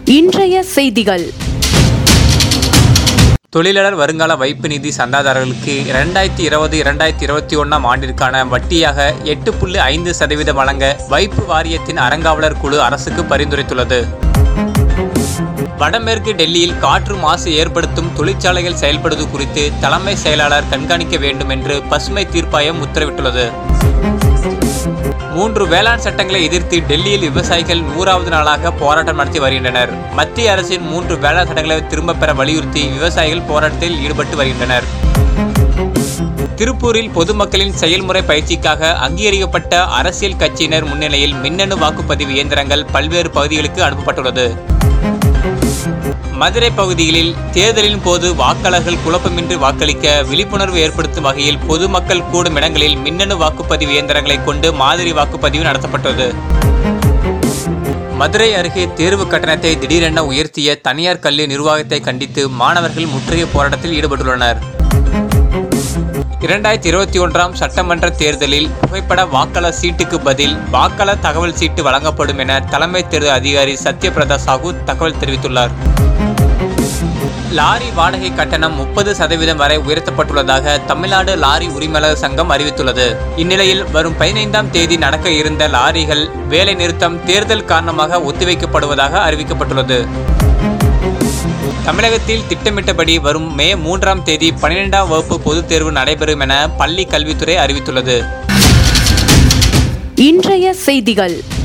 இன்றைய செய்திகள் தொழிலாளர் வருங்கால வைப்பு நிதி சந்தாதாரர்களுக்கு இரண்டாயிரத்தி இருபது இரண்டாயிரத்தி இருபத்தி ஒன்றாம் ஆண்டிற்கான வட்டியாக எட்டு புள்ளி ஐந்து சதவீதம் வழங்க வைப்பு வாரியத்தின் அறங்காவலர் குழு அரசுக்கு பரிந்துரைத்துள்ளது வடமேற்கு டெல்லியில் காற்று மாசு ஏற்படுத்தும் தொழிற்சாலைகள் செயல்படுவது குறித்து தலைமை செயலாளர் கண்காணிக்க வேண்டும் என்று பசுமை தீர்ப்பாயம் உத்தரவிட்டுள்ளது மூன்று வேளாண் சட்டங்களை எதிர்த்து டெல்லியில் விவசாயிகள் நூறாவது நாளாக போராட்டம் நடத்தி வருகின்றனர் மத்திய அரசின் மூன்று வேளாண் சட்டங்களை திரும்பப் பெற வலியுறுத்தி விவசாயிகள் போராட்டத்தில் ஈடுபட்டு வருகின்றனர் திருப்பூரில் பொதுமக்களின் செயல்முறை பயிற்சிக்காக அங்கீகரிக்கப்பட்ட அரசியல் கட்சியினர் முன்னிலையில் மின்னணு வாக்குப்பதிவு இயந்திரங்கள் பல்வேறு பகுதிகளுக்கு அனுப்பப்பட்டுள்ளது மதுரை பகுதிகளில் தேர்தலின் போது வாக்காளர்கள் குழப்பமின்றி வாக்களிக்க விழிப்புணர்வு ஏற்படுத்தும் வகையில் பொதுமக்கள் கூடும் இடங்களில் மின்னணு வாக்குப்பதிவு இயந்திரங்களை கொண்டு மாதிரி வாக்குப்பதிவு நடத்தப்பட்டது மதுரை அருகே தேர்வு கட்டணத்தை திடீரென உயர்த்திய தனியார் கல்வி நிர்வாகத்தை கண்டித்து மாணவர்கள் முற்றுகை போராட்டத்தில் ஈடுபட்டுள்ளனர் இரண்டாயிரத்தி இருபத்தி ஒன்றாம் சட்டமன்ற தேர்தலில் புகைப்பட வாக்காளர் சீட்டுக்கு பதில் வாக்காளர் தகவல் சீட்டு வழங்கப்படும் என தலைமை தேர்தல் அதிகாரி சத்யபிரதா சாஹூ தகவல் தெரிவித்துள்ளார் லாரி வாடகை கட்டணம் முப்பது சதவீதம் வரை உயர்த்தப்பட்டுள்ளதாக தமிழ்நாடு லாரி உரிமையாளர் சங்கம் அறிவித்துள்ளது இந்நிலையில் வரும் பதினைந்தாம் தேதி நடக்க இருந்த லாரிகள் வேலை நிறுத்தம் தேர்தல் காரணமாக ஒத்திவைக்கப்படுவதாக அறிவிக்கப்பட்டுள்ளது தமிழகத்தில் திட்டமிட்டபடி வரும் மே மூன்றாம் தேதி பன்னிரெண்டாம் வகுப்பு பொதுத் தேர்வு நடைபெறும் என பள்ளி கல்வித்துறை அறிவித்துள்ளது இன்றைய செய்திகள்